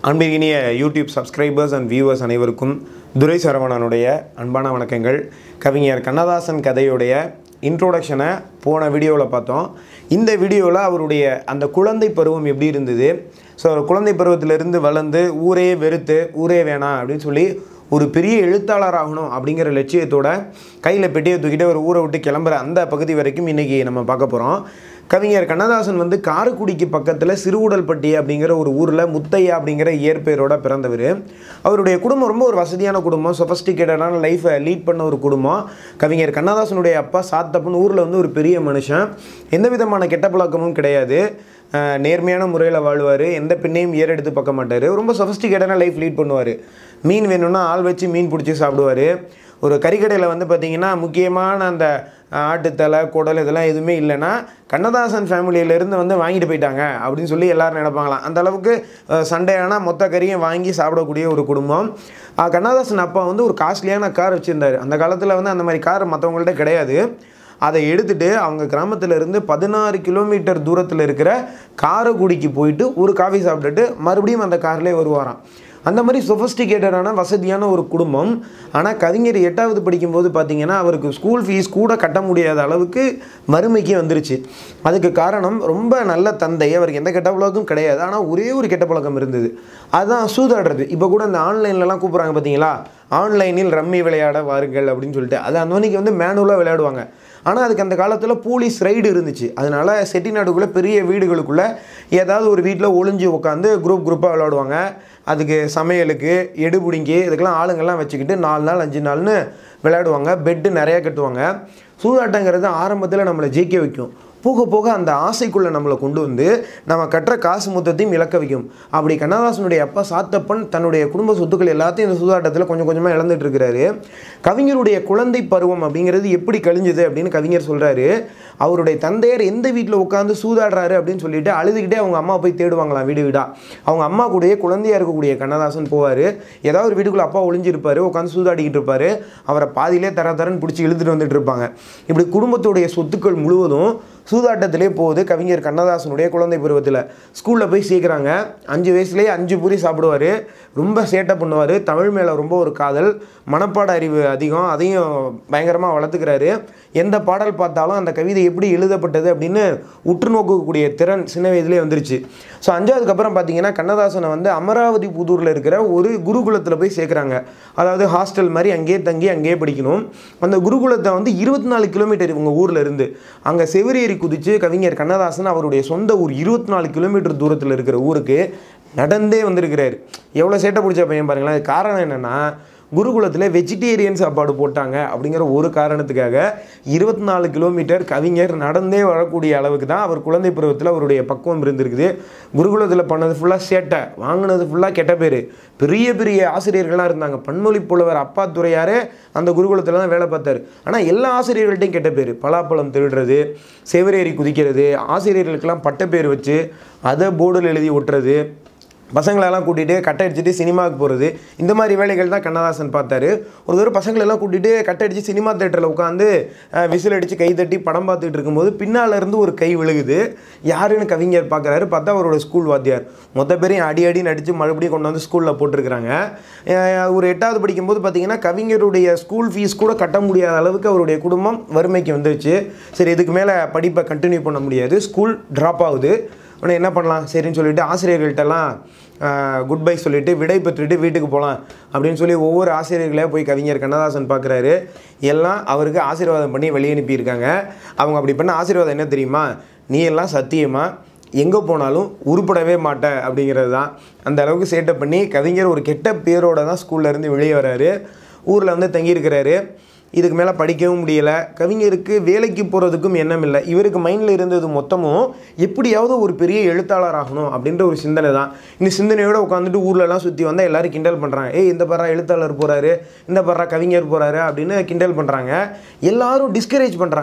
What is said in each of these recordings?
அன்பிற்கினிய YouTube subscribers and viewers அனைவருக்கும் துரை சரவணனுடைய அன்பான வணக்கங்கள் கவிஞர் கண்ணதாசன் கதையுடைய இன்ட்ரோடக்ஷனை போன வீடியோவில் பார்த்தோம் இந்த வீடியோவில் அவருடைய அந்த குழந்தை பருவம் எப்படி இருந்தது ஸோ அவர் குழந்தை பருவத்திலிருந்து வளர்ந்து ஊரே வெறுத்து ஊரே வேணாம் அப்படின்னு சொல்லி ஒரு பெரிய எழுத்தாளர் ஆகணும் அப்படிங்கிற லட்சியத்தோட கையில் பெட்டியை தூக்கிட்டு ஒரு ஊரை விட்டு கிளம்புற அந்த பகுதி வரைக்கும் இன்றைக்கி நம்ம பார்க்க போகிறோம் கவிஞர் கண்ணதாசன் வந்து காரைக்குடிக்கு பக்கத்தில் சிறுவுடல்பட்டி அப்படிங்கிற ஒரு ஊரில் முத்தையா அப்படிங்கிற இயற்பெயரோட பிறந்தவர் அவருடைய குடும்பம் ரொம்ப ஒரு வசதியான குடும்பம் சொஃபஸ்டிகேட்டடான லைஃப்பை லீட் பண்ண ஒரு குடும்பம் கவிஞர் கண்ணதாசனுடைய அப்பா சாத்தப்பன் ஊரில் வந்து ஒரு பெரிய மனுஷன் எந்த விதமான கெட்ட பழக்கமும் கிடையாது அஹ் நேர்மையான முறையில் வாழ்வார் எந்த பெண்ணையும் ஏறெடுத்து பார்க்க மாட்டார் ரொம்ப சொஃபஸ்டிகேட்டான லைஃப் லீட் பண்ணுவார் மீன் வேணும்னா ஆள் வச்சு மீன் பிடிச்சி சாப்பிடுவார் ஒரு கறிக்கடையில் வந்து பார்த்திங்கன்னா முக்கியமான அந்த ஆட்டுத்தலை குடல் இதெல்லாம் எதுவுமே இல்லைன்னா கண்ணதாசன் ஃபேமிலியிலேருந்து வந்து வாங்கிட்டு போயிட்டாங்க அப்படின்னு சொல்லி எல்லாரும் நினைப்பாங்களாம் அந்த அளவுக்கு அஹ், சண்டே ஆனால் மொத்த கறியும் வாங்கி சாப்பிடக்கூடிய ஒரு குடும்பம் அஹ், கண்ணதாசன் அப்பா வந்து ஒரு காஸ்ட்லியான கார் வச்சுருந்தார் அந்த காலத்தில் வந்து அந்த மாதிரி கார் மற்றவங்கள்ட்ட கிடையாது அதை எடுத்துட்டு அவங்க கிராமத்துல இருந்து பதினாறு கிலோமீட்டர் தூரத்தில் இருக்கிற காரைக்குடிக்கு போயிட்டு ஒரு காஃபி சாப்பிட்டுட்டு மறுபடியும் அந்த கார்லேயே வருவாராம் அந்த மாதிரி சொஃபஸ்டிகேட்டடான வசதியான ஒரு குடும்பம் ஆனால் கவிஞர் எட்டாவது படிக்கும்போது பார்த்தீங்கன்னா அவருக்கு ஸ்கூல் ஃபீஸ் கூட கட்ட முடியாத அளவுக்கு வறுமைக்கு வந்துருச்சு அதுக்கு காரணம் ரொம்ப நல்ல தந்தை அவருக்கு எந்த கெட்ட பழக்கம் கிடையாது ஆனால் ஒரே ஒரு கெட்ட பழக்கம் இருந்தது அதுதான் சூதாடுறது இப்போ கூட இந்த ஆன்லைன்லலாம் கூப்பிட்றாங்க பார்த்தீங்களா ஆன்லைனில் ரம்மி விளையாட வாருங்கள் அப்படின்னு சொல்லிட்டு அது அந்த மணிக்கு வந்து மேனுவலாக விளையாடுவாங்க ஆனால் அதுக்கு அந்த காலத்தில் போலீஸ் ரைடு இருந்துச்சு அதனால செட்டிநாடுக்குள்ளே பெரிய வீடுகளுக்குள்ளே ஏதாவது ஒரு வீட்டில் ஒளிஞ்சு உட்காந்து குரூப் குரூப்பாக விளையாடுவாங்க அதுக்கு சமையலுக்கு எடுபிடிங்கி இதுக்கெல்லாம் ஆளுங்கள்லாம் வச்சுக்கிட்டு நாலு நாள் அஞ்சு நாள்னு விளையாடுவாங்க பெட்டு நிறையா கட்டுவாங்க சூதாட்டங்கிறது ஆரம்பத்தில் நம்மளை ஜெயிக்க வைக்கும் போக போக அந்த ஆசைக்குள்ளே நம்மளை கொண்டு வந்து நம்ம கட்டுற காசு மொத்தத்தையும் இழக்க வைக்கும் அப்படி கண்ணதாசனுடைய அப்பா சாத்தப்பன் தன்னுடைய குடும்ப சொத்துக்கள் எல்லாத்தையும் இந்த சூதாட்டத்தில் கொஞ்சம் கொஞ்சமாக இழந்துட்டு இருக்கிறாரு கவிஞருடைய குழந்தை பருவம் அப்படிங்கிறது எப்படி கழிஞ்சுது அப்படின்னு கவிஞர் சொல்கிறாரு அவருடைய தந்தையர் எந்த வீட்டில் உட்காந்து சூதாடுறாரு அப்படின்னு சொல்லிட்டு அழுதுகிட்டே அவங்க அம்மா போய் தேடுவாங்களாம் வீடு வீடா அவங்க அம்மா கூடயே குழந்தையா இருக்கக்கூடிய கண்ணதாசன் போவார் ஏதாவது ஒரு வீட்டுக்குள்ள அப்பா ஒளிஞ்சிருப்பாரு உட்காந்து சூதாடிக்கிட்டு இருப்பாரு அவரை பாதியிலே தர தரன்னு பிடிச்சி இழுத்துட்டு வந்துட்டு இருப்பாங்க இப்படி குடும்பத்துடைய சொத்துக்கள் முழுவதும் சூதாட்டத்திலே போகுது கவிஞர் கண்ணதாசனுடைய குழந்தை பருவத்தில் ஸ்கூலில் போய் சேர்க்குறாங்க அஞ்சு வயசுலேயே அஞ்சு பூரி சாப்பிடுவார் ரொம்ப சேட்டை பண்ணுவார் தமிழ் மேலே ரொம்ப ஒரு காதல் மனப்பாட அறிவு அதிகம் அதையும் பயங்கரமாக வளர்த்துக்கிறாரு எந்த பாடல் பார்த்தாலும் அந்த கவிதை எப்படி எழுதப்பட்டது அப்படின்னு உற்று நோக்கக்கூடிய திறன் சின்ன வயதிலே வந்துருச்சு ஸோ அஞ்சாவதுக்கு அப்புறம் பார்த்தீங்கன்னா கண்ணதாசனை வந்து அமராவதி புதூரில் இருக்கிற ஒரு குருகுலத்தில் போய் சேர்க்குறாங்க அதாவது ஹாஸ்டல் மாதிரி அங்கேயே தங்கி அங்கேயே படிக்கணும் அந்த குருகுலத்தை வந்து இருபத்தி நாலு கிலோமீட்டர் இவங்க ஊரில் இருந்து அங்கே செவிரேறி குதித்து கவிஞர் கண்ணதாசன் அவருடைய சொந்த ஊர் இருபத்தி நாலு கிலோமீட்டர் தூரத்தில் இருக்கிற ஊருக்கு நடந்தே வந்திருக்கிறாரு எவ்வளோ சேட்டை பிடிச்ச பையன் பாருங்களேன் அது காரணம் என்னென்னா குருகுலத்தில் வெஜிடேரியன் சாப்பாடு போட்டாங்க அப்படிங்கிற ஒரு காரணத்துக்காக இருபத்தி நாலு கிலோமீட்டர் கவிஞர் நடந்தே வரக்கூடிய அளவுக்கு தான் அவர் குழந்தை பருவத்தில் அவருடைய பக்குவம் இருந்திருக்குது குருகுலத்தில் பண்ணது ஃபுல்லாக சேட்டை வாங்கினது ஃபுல்லாக கெட்ட பேர் பெரிய பெரிய ஆசிரியர்கள்லாம் இருந்தாங்க பன்மொழி புலவர் அப்பா துறையாரே அந்த குருகுலத்தில் தான் வேலை பார்த்தாரு ஆனால் எல்லா ஆசிரியர்கள்ட்டையும் கெட்ட பேர் பலாப்பழம் திருடுறது செவரேறி குதிக்கிறது ஆசிரியர்களுக்கெல்லாம் பட்ட பேர் வச்சு அதை போர்டில் எழுதி ஒட்டுறது பசங்களெல்லாம் கூட்டிகிட்டு கட்டை அடிச்சுட்டு சினிமாவுக்கு போகிறது இந்த மாதிரி வேலைகள் தான் கண்ணதாசன் பார்த்தாரு ஒரு தடவை பசங்களெல்லாம் கூட்டிகிட்டு கட்டை அடித்து சினிமா தேட்டரில் உட்காந்து விசில் அடித்து கை தட்டி படம் பார்த்துட்டு இருக்கும்போது பின்னால இருந்து ஒரு கை விழுகுது யாருன்னு கவிஞர் பார்க்குறாரு பார்த்தா அவரோட ஸ்கூல் வாத்தியார் மொத்த பேரையும் அடி அடி நடித்து மறுபடியும் கொண்டு வந்து ஸ்கூலில் போட்டிருக்கிறாங்க அஹ் ஒரு எட்டாவது படிக்கும்போது பார்த்தீங்கன்னா கவிஞருடைய ஸ்கூல் ஃபீஸ் கூட கட்ட முடியாத அளவுக்கு அவருடைய குடும்பம் வறுமைக்கு வந்துருச்சு சரி இதுக்கு மேலே படிப்பை கண்டினியூ பண்ண முடியாது ஸ்கூல் ட்ராப் ஆகுது உடனே என்ன பண்ணலாம் சரின்னு சொல்லிட்டு ஆசிரியர்கள்ட்டெல்லாம் குட் பை சொல்லிட்டு விடை பெற்றுட்டு வீட்டுக்கு போகலாம் அப்படின்னு சொல்லி ஒவ்வொரு ஆசிரியர்களே போய் கவிஞர் கண்ணதாசன் பார்க்குறாரு எல்லாம் அவருக்கு ஆசீர்வாதம் பண்ணி வெளியே அனுப்பியிருக்காங்க அவங்க அப்படி பண்ண ஆசீர்வாதம் என்ன தெரியுமா நீ எல்லாம் சத்தியமா எங்கே போனாலும் உருப்படவே மாட்ட அப்படிங்கிறது தான் அந்த அளவுக்கு சேட்டை பண்ணி கவிஞர் ஒரு கெட்ட பேரோட தான் ஸ்கூல்ல இருந்து வெளியே வராரு ஊரில் வந்து தங்கியிருக்கிறாரு இதுக்கு மேலே படிக்கவும் முடியலை கவிஞருக்கு வேலைக்கு போகிறதுக்கும் எண்ணம் இல்லை இவருக்கு மைண்டில் இருந்தது மொத்தமும் எப்படியாவது ஒரு பெரிய எழுத்தாளர் ஆகணும் அப்படின்ற ஒரு சிந்தனை தான் இந்த சிந்தனையோடு உட்காந்துட்டு ஊர்லலாம் சுற்றி வந்தால் எல்லாரும் கிண்டல் பண்ணுறாங்க ஏய் இந்த பர்றா எழுத்தாளர் போகிறாரு இந்த பர்றா கவிஞர் போகிறாரு அப்படின்னு கிண்டல் பண்ணுறாங்க எல்லாரும் டிஸ்கரேஜ் பண்ணுறாங்க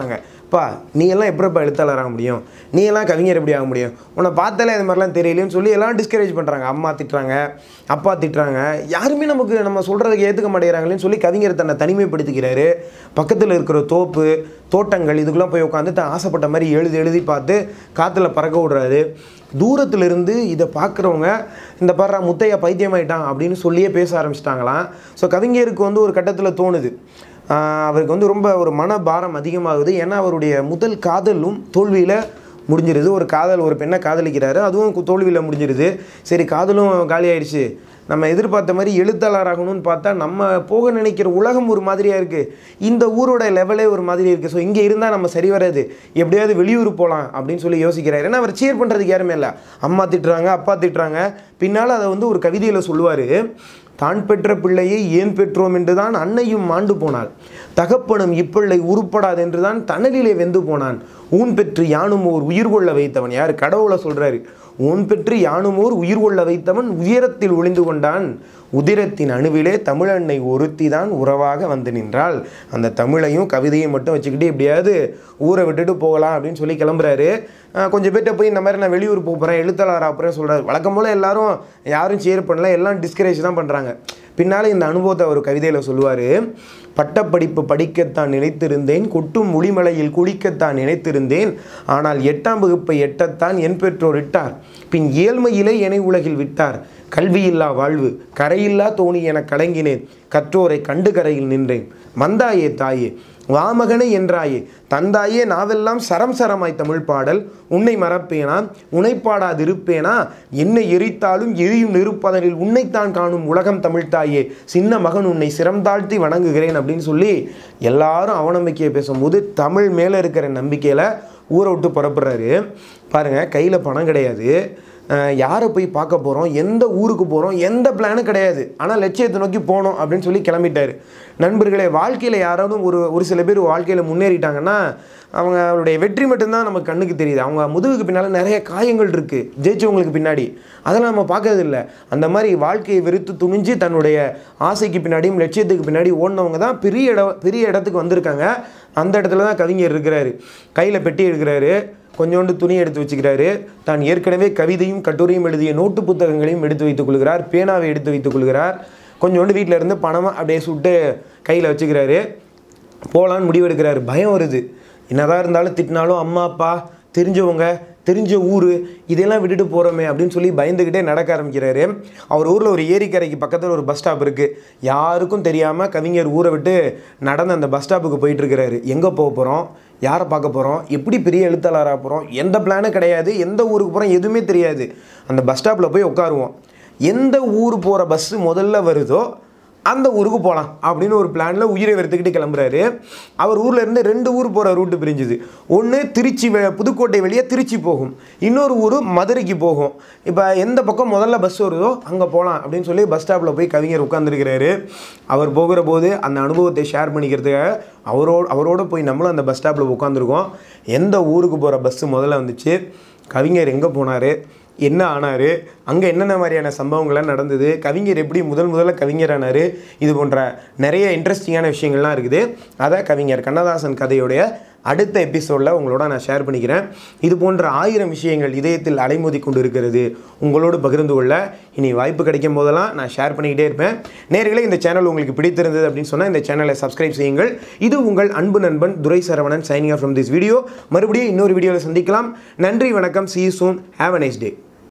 பா நீ எல்லாம் எப்படிப்பா எழுத்தாளர் ஆக முடியும் நீ எல்லாம் கவிஞர் எப்படி ஆக முடியும் உன்னை பார்த்தாலே இது மாதிரிலாம் தெரியலைன்னு சொல்லி எல்லாம் டிஸ்கரேஜ் பண்ணுறாங்க அம்மா திட்டுறாங்க அப்பா திட்டுறாங்க யாருமே நமக்கு நம்ம சொல்கிறதுக்கு ஏற்றுக்க மாட்டேங்கிறாங்களேன்னு சொல்லி கவிஞர் தன்னை தனிமைப்படுத்திக்கிறாரு பக்கத்தில் இருக்கிற தோப்பு தோட்டங்கள் இதுக்கெல்லாம் போய் உட்காந்து தான் ஆசைப்பட்ட மாதிரி எழுதி எழுதி பார்த்து காற்றுல பறக்க விடுறாரு தூரத்திலிருந்து இதை பார்க்குறவங்க இந்த பாடுறா முத்தையா பைத்தியமாயிட்டான் அப்படின்னு சொல்லியே பேச ஆரம்பிச்சிட்டாங்களாம் ஸோ கவிஞருக்கு வந்து ஒரு கட்டத்தில் தோணுது ஆஹ் அவருக்கு வந்து ரொம்ப ஒரு மன பாரம் அதிகமாகுது ஏன்னா அவருடைய முதல் காதலும் தோல்வியில் முடிஞ்சிருது ஒரு காதல் ஒரு பெண்ணை காதலிக்கிறாரு அதுவும் கு- தோல்வியில் முடிஞ்சிருது சரி காதலும் காலி ஆயிடுச்சு நம்ம எதிர்பார்த்த மாதிரி எழுத்தாளராகணும்னு பார்த்தா நம்ம போக நினைக்கிற உலகம் ஒரு மாதிரியாக இருக்குது இந்த ஊரோட லெவலே ஒரு மாதிரி இருக்குது ஸோ இங்கே இருந்தால் நம்ம சரி வராது எப்படியாவது வெளியூர் போகலாம் அப்படின்னு சொல்லி யோசிக்கிறாரு ஏன்னா அவர் சேர் பண்ணுறதுக்கு யாருமே இல்லை அம்மா திட்டுறாங்க அப்பா திட்டுறாங்க பின்னால் அதை வந்து ஒரு கவிதையில் சொல்லுவார் தான் பெற்ற பிள்ளையை ஏன் பெற்றோம் என்றுதான் அன்னையும் மாண்டு போனாள் தகப்பனும் இப்பிள்ளை உருப்படாது என்றுதான் தணலிலே வெந்து போனான் ஊன் பெற்று யானும் ஓர் உயிர் கொள்ள வைத்தவன் யார் கடவுளை சொல்றாரு ஊன் பெற்று யானுமோர் உயிர் கொள்ள வைத்தவன் உயரத்தில் ஒளிந்து கொண்டான் உதிரத்தின் அணுவிலே தமிழன்னை ஒருத்தி தான் உறவாக வந்து நின்றாள் அந்த தமிழையும் கவிதையும் மட்டும் வச்சுக்கிட்டு எப்படியாவது ஊரை விட்டுட்டு போகலாம் அப்படின்னு சொல்லி கிளம்புறாரு அஹ் கொஞ்சம் பேர்ட்ட போய் இந்த மாதிரி நான் வெளியூர் போக போகிறேன் எழுத்தாளர் அப்புறம் சொல்கிறார் வழக்கம் போல் எல்லாரும் யாரும் சேர் பண்ணல எல்லாம் டிஸ்கரேஜ் தான் பண்ணுறாங்க பின்னால் இந்த அனுபவத்தை அவர் கவிதையில் சொல்லுவார் பட்டப்படிப்பு படிக்கத்தான் நினைத்திருந்தேன் கொட்டும் முளிமலையில் குளிக்கத்தான் நினைத்திருந்தேன் ஆனால் எட்டாம் வகுப்பை எட்டத்தான் என் பெற்றோர் இட்டார் பின் ஏழ்மையிலே என்னை உலகில் விட்டார் கல்வியில்லா வாழ்வு கரையில்லா தோணி என கலங்கினேன் கற்றோரை கண்டு கரையில் நின்றேன் மந்தாயே தாயே வாமகனே என்றாயே தந்தாயே நாவெல்லாம் சரம் சரமாய் தமிழ் பாடல் உன்னை மறப்பேனா உனைப்பாடாதிருப்பேனா என்னை எரித்தாலும் எரியும் நெருப்பதனில் உன்னைத்தான் காணும் உலகம் தமிழ் தாயே சின்ன மகன் உன்னை சிரம் தாழ்த்தி வணங்குகிறேன் அப்படின்னு சொல்லி எல்லாரும் அவநம்பிக்கையை பேசும்போது தமிழ் மேலே இருக்கிற நம்பிக்கையில் ஊரை விட்டு புறப்படுறாரு பாருங்கள் கையில் பணம் கிடையாது அஹ் யாரை போய் பார்க்க போகிறோம் எந்த ஊருக்கு போகிறோம் எந்த பிளானும் கிடையாது ஆனால் லட்சியத்தை நோக்கி போகணும் அப்படின்னு சொல்லி கிளம்பிட்டாரு நண்பர்களே வாழ்க்கையில் யாராவது ஒரு ஒரு சில பேர் வாழ்க்கையில் முன்னேறிட்டாங்கன்னா அவங்க அவருடைய வெற்றி மட்டும்தான் நமக்கு கண்ணுக்கு தெரியுது அவங்க முதுகுக்கு பின்னால் நிறைய காயங்கள் இருக்குது ஜெயிச்சவங்களுக்கு பின்னாடி அதெல்லாம் நம்ம பார்க்கறது இல்லை அந்த மாதிரி வாழ்க்கையை வெறுத்து துணிஞ்சு தன்னுடைய ஆசைக்கு பின்னாடியும் லட்சியத்துக்கு பின்னாடி ஓடினவங்க தான் பெரிய இடம் பெரிய இடத்துக்கு வந்திருக்காங்க அந்த இடத்துல தான் கவிஞர் இருக்கிறாரு கையில் பெட்டி எடுக்கிறாரு கொஞ்சோண்டு துணி எடுத்து வச்சுக்கிறாரு தான் ஏற்கனவே கவிதையும் கட்டுரையும் எழுதிய நோட்டு புத்தகங்களையும் எடுத்து வைத்துக் கொள்கிறார் பேனாவை எடுத்து வைத்துக் கொள்கிறார் கொஞ்சோண்டு வீட்டில் இருந்து பணமாக அப்படியே சுட்டு கையில் வச்சுக்கிறாரு போகலான்னு முடிவெடுக்கிறாரு பயம் வருது என்னதான் இருந்தாலும் திட்டினாலும் அம்மா அப்பா தெரிஞ்சவங்க தெரிஞ்ச ஊர் இதெல்லாம் விட்டுட்டு போகிறோமே அப்படின்னு சொல்லி பயந்துக்கிட்டே நடக்க ஆரம்பிக்கிறாரு அவர் ஊரில் ஒரு ஏரிக்கரைக்கு பக்கத்தில் ஒரு பஸ் ஸ்டாப் இருக்குது யாருக்கும் தெரியாமல் கவிஞர் ஊரை விட்டு நடந்து அந்த பஸ் ஸ்டாப்புக்கு போயிட்டு இருக்கிறாரு எங்கே போக போகிறோம் யாரை பார்க்க போகிறோம் எப்படி பெரிய எழுத்தாளராக போகிறோம் எந்த பிளானும் கிடையாது எந்த ஊருக்கு போகிறோம் எதுவுமே தெரியாது அந்த பஸ் ஸ்டாப்பில் போய் உட்காருவோம் எந்த ஊர் போகிற பஸ்ஸு முதல்ல வருதோ அந்த ஊருக்கு போகலாம் அப்படின்னு ஒரு பிளானில் உயிரை வெறுத்துக்கிட்டு கிளம்புறாரு அவர் ஊர்ல இருந்து ரெண்டு ஊர் போகிற ரூட்டு பிரிஞ்சுது ஒன்று திருச்சி வெ- புதுக்கோட்டை வழியாக திருச்சி போகும் இன்னொரு ஊர் மதுரைக்கு போகும் இப்போ எந்த பக்கம் முதல்ல பஸ் வருதோ அங்கே போகலாம் அப்படின்னு சொல்லி பஸ் ஸ்டாப்பில் போய் கவிஞர் உட்காந்துருக்கிறாரு அவர் போகிற போது அந்த அனுபவத்தை ஷேர் பண்ணிக்கிறதுக்காக அவரோட அவரோட போய் நம்மளும் அந்த பஸ் ஸ்டாப்பில் உட்காந்துருக்கோம் எந்த ஊருக்கு போகிற பஸ்ஸு முதல்ல வந்துச்சு கவிஞர் எங்கே போனார் என்ன ஆனார் அங்கே என்னென்ன மாதிரியான சம்பவங்கள்லாம் நடந்தது கவிஞர் எப்படி முதல் முதல்ல கவிஞரானார் இது போன்ற நிறைய இன்ட்ரெஸ்டிங்கான விஷயங்கள்லாம் இருக்குது அதை கவிஞர் கண்ணதாசன் கதையுடைய அடுத்த எபிசோடில் உங்களோட நான் ஷேர் பண்ணிக்கிறேன் இது போன்ற ஆயிரம் விஷயங்கள் இதயத்தில் அலைமோதி கொண்டு இருக்கிறது உங்களோடு பகிர்ந்து கொள்ள இனி வாய்ப்பு கிடைக்கும் போதெல்லாம் நான் ஷேர் பண்ணிக்கிட்டே இருப்பேன் நேர்களே இந்த சேனல் உங்களுக்கு பிடித்திருந்தது அப்படின்னு சொன்னால் இந்த சேனலை சப்ஸ்கிரைப் செய்யுங்கள் இது உங்கள் அன்பு நண்பன் Durai Saravanan signing off from this video மறுபடியும் இன்னொரு வீடியோவில் சந்திக்கலாம் நன்றி வணக்கம் see soon have a nice day